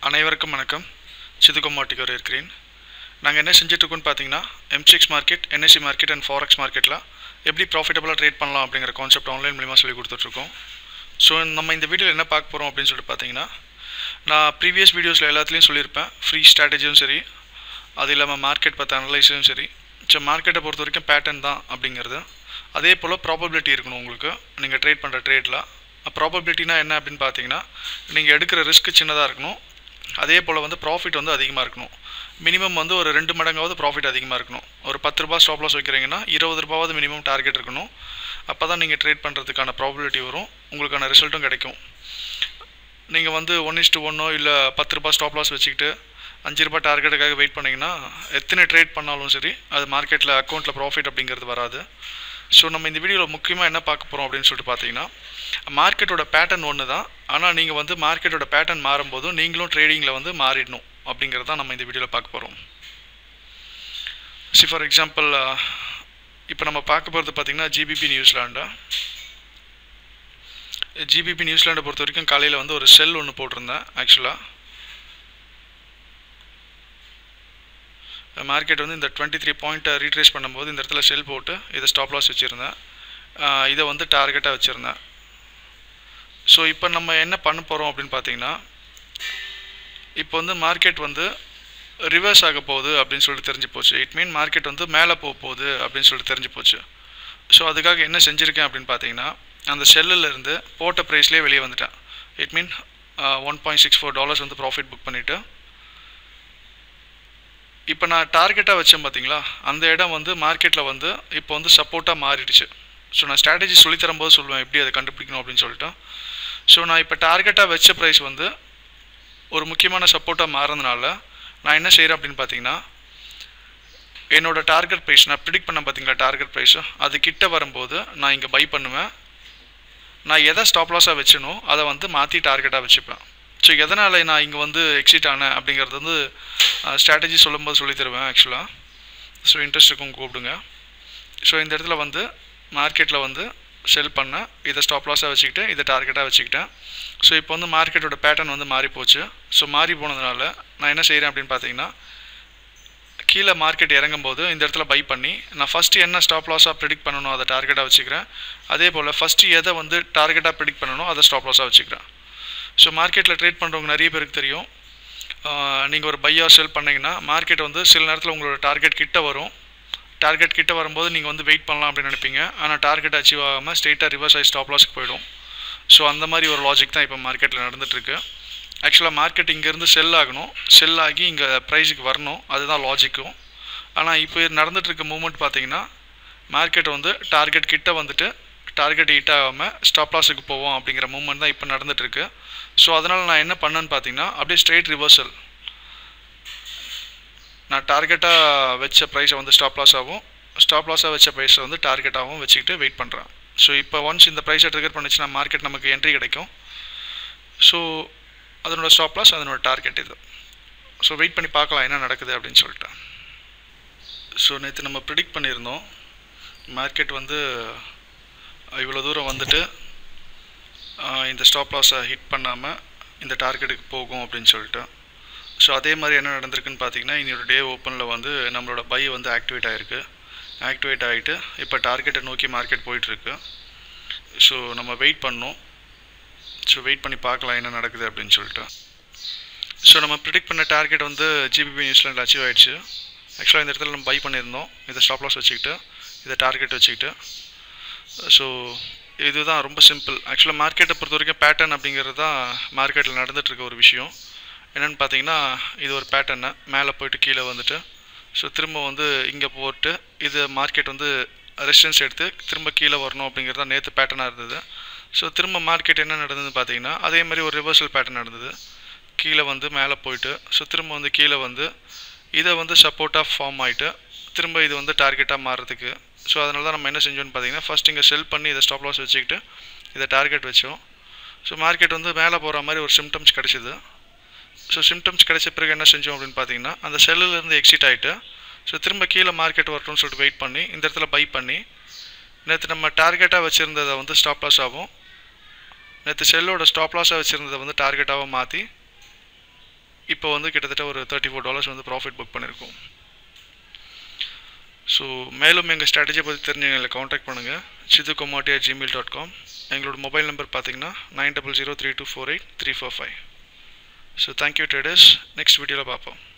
அனைவருக்கும் வணக்கம் சிதுகம்மாட்டிகர் இருக்கிறேன் நாங்கள் என்ன செஞ்சிட்ருக்கோன்னு பார்த்தீங்கன்னா MCX market NSC market and forex மார்க்கெட்டில் எப்படி ப்ராஃபிட்டபுளாக ட்ரேட் பண்ணலாம் அப்படிங்கிற கான்செப்ட் ஆன்லைன் மூலிமா சொல்லி கொடுத்துட்ருக்கோம் ஸோ நம்ம இந்த வீடியோவில் என்ன பார்க்க போகிறோம் அப்படின்னு சொல்லிட்டு பார்த்தீங்கன்னா நான் ப்ரீவியஸ் வீடியோஸில் எல்லாத்துலேயும் சொல்லியிருப்பேன் ஃப்ரீ ஸ்ட்ராட்டஜியும் சரி அது இல்லாமல் மார்க்கெட் பார்த்த அனலைஸும் சரி ஸோ மார்க்கெட்டை பொறுத்த வரைக்கும் பேட்டர்ன் தான் அப்படிங்கிறது அதே போல் ப்ராபபிலிட்டி இருக்கணும் உங்களுக்கு நீங்கள் ட்ரேட் பண்ணுற ட்ரேடில் ப்ராபபிலிட்டினா என்ன அப்படின்னு பார்த்தீங்கன்னா நீங்கள் எடுக்கிற ரிஸ்க் சின்னதாக இருக்கணும் அதே போல் வந்து ப்ராஃபிட் வந்து அதிகமாக இருக்கணும் மினிமம் வந்து ஒரு ரெண்டு மடங்காவது ப்ராஃபிட் அதிகமாக இருக்கணும் ஒரு பத்து ரூபா ஸ்டாப் லாஸ் வைக்கிறீங்கன்னா இருபது ரூபாவது மினிமம் டார்கெட் இருக்கணும் அப்போ தான் நீங்கள் ட்ரேட் பண்ணுறதுக்கான ப்ராபபிலிட்டி வரும் உங்களுக்கான ரிசல்ட்டும் கிடைக்கும் நீங்கள் வந்து ஒன் இஸ்டு ஒன்னோ இல்லை பத்து ரூபா ஸ்டாப் லாஸ் வச்சுக்கிட்டு அஞ்சு ரூபாய் டார்கெட்டுக்காக வெயிட் பண்ணிங்கன்னா எத்தனை ட்ரேட் பண்ணாலும் சரி அது மார்க்கெட்டில் அக்கௌண்ட்டில் ப்ராஃபிட் அப்படிங்கிறது வராது ஸோ நம்ம இந்த வீடியோவில் முக்கியமாக என்ன பார்க்க போகிறோம் அப்படின்னு சொல்லிட்டு பார்த்தீங்கன்னா மார்க்கெட்டோட பேட்டர்ன் ஒன்று தான் ஆனால் நீங்கள் வந்து மார்க்கெட்டோட பேட்டர்ன் மாறும்போது நீங்களும் ட்ரேடிங்கில் வந்து மாறிடணும் அப்படிங்கிறது தான் நம்ம இந்த வீடியோவில் பார்க்க போகிறோம் சி ஃபார் எக்ஸாம்பிள் இப்போ நம்ம பார்க்க போகிறது பார்த்திங்கன்னா ஜிபிபி நியூசிலாண்டா ஜிபிபி நியூசிலாண்டை பொறுத்த வரைக்கும் காலையில் வந்து ஒரு செல் ஒன்று போட்டிருந்தேன் ஆக்சுவலாக மார்க்கெட் வந்து இந்த டுவெண்ட்டி த்ரீ பாயிண்ட்டை ரீட்ரேஸ் பண்ணும்போது இந்த இடத்துல செல் போட்டு இதை ஸ்டாப் லாஸ் வச்சுருந்தேன் இதை வந்து டார்கெட்டாக வச்சுருந்தேன் ஸோ இப்போ நம்ம என்ன பண்ண போகிறோம் அப்படின்னு பார்த்தீங்கன்னா இப்போ வந்து மார்க்கெட் வந்து ரிவர்ஸ் ஆக போகுது அப்படின்னு சொல்லிட்டு தெரிஞ்சு போச்சு இட் மீன் மார்க்கெட் வந்து மேலே போக போகுது அப்படின்னு சொல்லிட்டு தெரிஞ்சு போச்சு ஸோ அதுக்காக என்ன செஞ்சுருக்கேன் அப்படின்னு பார்த்தீங்கன்னா அந்த செல்லுலேருந்து போட்ட ப்ரைஸ்லேயே வெளியே வந்துட்டேன் it mean one point six four dollars வந்து ப்ராஃபிட் புக் பண்ணிவிட்டு இப்போ நான் டார்கெட்டாக வச்சேன் பார்த்தீங்களா அந்த இடம் வந்து மார்க்கெட்டில் வந்து இப்போ வந்து சப்போர்ட்டாக மாறிடுச்சு ஸோ நான் ஸ்ட்ராட்டஜி சொல்லித்தரும்போது சொல்லுவேன் எப்படி அதை கண்டுபிடிக்கணும் அப்படின்னு சொல்லிட்டு ஸோ நான் இப்போ டார்கெட்டாக வச்ச ப்ரைஸ் வந்து ஒரு முக்கியமான சப்போர்ட்டாக மாறதுனால நான் என்ன செய்கிறேன் அப்படின்னு பார்த்தீங்கன்னா என்னோடய டார்கெட் ப்ரைஸ் நான் ப்ரிடிக் பண்ண பார்த்தீங்களா டார்கெட் ப்ரைஸு அது கிட்ட வரும்போது நான் இங்கே பை பண்ணுவேன் நான் எதை ஸ்டாப் லாஸாக வச்சனோ அதை வந்து மாற்றி டார்கெட்டாக வச்சுப்பேன் ஸோ எதனால் நான் இங்கே வந்து எக்ஸிட் ஆனேன் அப்படிங்கிறது வந்து ஸ்ட்ராட்டஜி சொல்லும்போது சொல்லி தருவேன் ஆக்சுவலாக ஸோ இன்ட்ரெஸ்ட் இருக்கும் கூப்பிடுங்க ஸோ இந்த இடத்துல வந்து மார்க்கெட்டில் வந்து செல் பண்ணேன் இதை ஸ்டாப் லாஸாக வச்சுக்கிட்டு இதை டார்கெட்டாக வச்சுக்கிட்டேன் ஸோ இப்போ வந்து மார்க்கெட்டோட பேட்டர்ன் வந்து மாறி போச்சு ஸோ மாறி போனதுனால நான் என்ன செய்கிறேன் அப்படின்னு பார்த்தீங்கன்னா கீழே மார்க்கெட் இறங்கும்போது இந்த இடத்துல பை பண்ணி நான் ஃபஸ்ட்டு என்ன ஸ்டாப் லாஸாக ப்ரிடிக் பண்ணணும் அதை டார்கெட்டாக வச்சுக்கிறேன் அதே போல் ஃபஸ்ட்டு எதை வந்து டார்கெட்டாக ப்ரிடிக் பண்ணணும் அதை ஸ்டாப் லாஸாக வச்சுக்கிறேன் ஸோ மார்க்கெட்டில் ட்ரேட் பண்ணுறவங்க நிறைய பேருக்கு தெரியும் நீங்கள் ஒரு பை ஆர் செல் பண்ணிங்கன்னா மார்க்கெட் வந்து சில நேரத்தில் உங்களோட டார்கெட் கிட்ட வரும் டார்கெட் கிட்ட வரும்போது நீங்கள் வந்து வெயிட் பண்ணலாம் அப்படின்னு நினைப்பீங்க ஆனால் டார்கெட் அச்சீவ் ஆகாமல் ஸ்ட்ரெயிட்டாக ரிவர்ஸ் ஆகி ஸ்டாப் லாஸ்க்கு போயிடும் ஸோ அந்த மாதிரி ஒரு லாஜிக் தான் இப்போ மார்க்கெட்டில் நடந்துகிட்ருக்கு ஆக்சுவலாக மார்க்கெட் இங்கேருந்து செல் ஆகணும் செல் ஆகி இங்கே ப்ரைஸுக்கு வரணும் அதுதான் லாஜிக்கும் ஆனால் இப்போ நடந்துகிட்ருக்க மூமெண்ட் பார்த்தீங்கன்னா மார்க்கெட் வந்து டார்கெட் கிட்ட வந்துட்டு டார்கெட் ஹிட் ஆகாமல் ஸ்டாப் லாஸுக்கு போவோம் அப்படிங்கிற மூமெண்ட் தான் இப்போ நடந்துகிட்ருக்கு ஸோ அதனால் நான் என்ன பண்ணேன்னு பார்த்தீங்கன்னா அப்படியே ஸ்ட்ரெயிட் ரிவர்சல் நான் டார்கெட்டாக வச்ச ப்ரைஸை வந்து ஸ்டாப் லாஸ் ஆகும் ஸ்டாப் லாஸாக வச்ச ப்ரைஸை வந்து டார்கெட்டாகவும் வச்சுக்கிட்டு வெயிட் பண்ணுறேன் ஸோ இப்போ ஒன்ஸ் இந்த ப்ரைஸை ட்ரிகர் பண்ணிச்சுன்னா மார்க்கெட் நமக்கு என்ட்ரி கிடைக்கும் ஸோ அதனோட ஸ்டாப் லாஸ் அதனோட டார்கெட் இது ஸோ வெயிட் பண்ணி பார்க்கலாம் என்ன நடக்குது அப்படின்னு சொல்லிட்டு ஸோ நேற்று நம்ம ப்ரிடிக்ட் பண்ணியிருந்தோம் மார்க்கெட் வந்து இவ்வளோ தூரம் வந்துட்டு இந்த ஸ்டாப் லாஸை ஹிட் பண்ணாமல் இந்த டார்கெட்டுக்கு போகும் அப்படின்னு சொல்லிட்டு ஸோ அதே மாதிரி என்ன நடந்திருக்குன்னு பார்த்தீங்கன்னா இன்னொரு டே ஓப்பனில் வந்து நம்மளோட பை வந்து ஆக்டிவேட் ஆகிருக்கு ஆக்டிவேட் ஆகிட்டு இப்போ டார்கெட்டை நோக்கி மார்க்கெட் போயிட்டுருக்கு ஸோ நம்ம வெயிட் பண்ணோம் ஸோ வெயிட் பண்ணி பார்க்கலாம் என்ன நடக்குது அப்படின்னு சொல்லிட்டு ஸோ நம்ம ப்ரிடிக்ட் பண்ண டார்கெட் வந்து ஜிபிபி நியூஸ்லாண்ட் அச்சீவ் ஆகிடுச்சு ஆக்சுவலாக இந்த இடத்துல நம்ம பை பண்ணியிருந்தோம் இதை ஸ்டாப் லாஸ் வச்சுக்கிட்டு இதை டார்கெட் வச்சுக்கிட்டு ஸோ இதுதான் ரொம்ப சிம்பிள் ஆக்சுவலாக மார்க்கெட்டை பொறுத்த வரைக்கும் பேட்டர்ன் அப்படிங்கிறது தான் மார்க்கெட்டில் நடந்துகிட்ருக்க ஒரு விஷயம் என்னென்னு பார்த்தீங்கன்னா இது ஒரு பேட்டர்னு மேலே போயிட்டு கீழே வந்துட்டு ஸோ திரும்ப வந்து இங்கே போட்டு இது மார்க்கெட் வந்து ரெசிஸ்டன்ஸ் எடுத்து திரும்ப கீழே வரணும் அப்படிங்கிறது தான் நேற்று பேட்டர்னாக இருந்தது ஸோ திரும்ப மார்க்கெட் என்ன நடந்ததுன்னு பார்த்தீங்கன்னா அதே மாதிரி ஒரு ரிவர்சல் பேட்டர்ன் நடந்தது கீழே வந்து மேலே போயிட்டு ஸோ திரும்ப வந்து கீழே வந்து இதை வந்து சப்போர்ட்டாக ஃபார்ம் ஆகிட்டு திரும்ப இது வந்து டார்கெட்டாக மாறுறதுக்கு ஸோ அதனால தான் நம்ம என்ன செஞ்சோன்னு பார்த்தீங்கன்னா ஃபஸ்ட் இங்கே செல் பண்ணி இதை ஸ்டாப் லாஸ் வச்சுக்கிட்டு இதை டார்கெட் வச்சோம் ஸோ மார்க்கெட் வந்து மேலே போகிற மாதிரி ஒரு சிம்டம்ஸ் கிடச்சிது ஸோ சிம்டம்ஸ் கிடைச்ச பிறகு என்ன செஞ்சோம் அப்படின்னு பார்த்தீங்கன்னா அந்த செல்லுலேருந்து எக்ஸிட் ஆகிட்டு ஸோ திரும்ப கீழே மார்க்கெட் வரட்டும்னு சொல்லிட்டு வெயிட் பண்ணி இந்த இடத்துல பை பண்ணி நேற்று நம்ம டார்கெட்டாக வச்சுருந்ததை வந்து ஸ்டாப் லாஸ் ஆகும் நேற்று செல்லோட ஸ்டாப் லாஸாக வச்சுருந்ததை வந்து டார்கெட்டாகவும் மாற்றி இப்போ வந்து கிட்டத்தட்ட ஒரு தேர்ட்டி ஃபோர் டாலர்ஸ் வந்து ப்ராஃபிட் புக் பண்ணியிருக்கோம் ஸோ மேலும் எங்கள் ஸ்ட்ராட்டஜியை பற்றி தெரிஞ்சு எங்களை காண்டாக்ட் பண்ணுங்கள் Siddhu Komati at Gmail dot com எங்களோட மொபைல் நம்பர் பார்த்தீங்கன்னா nine double zero three two four eight three four five so thank you traders next வீடியோவில் பார்ப்போம்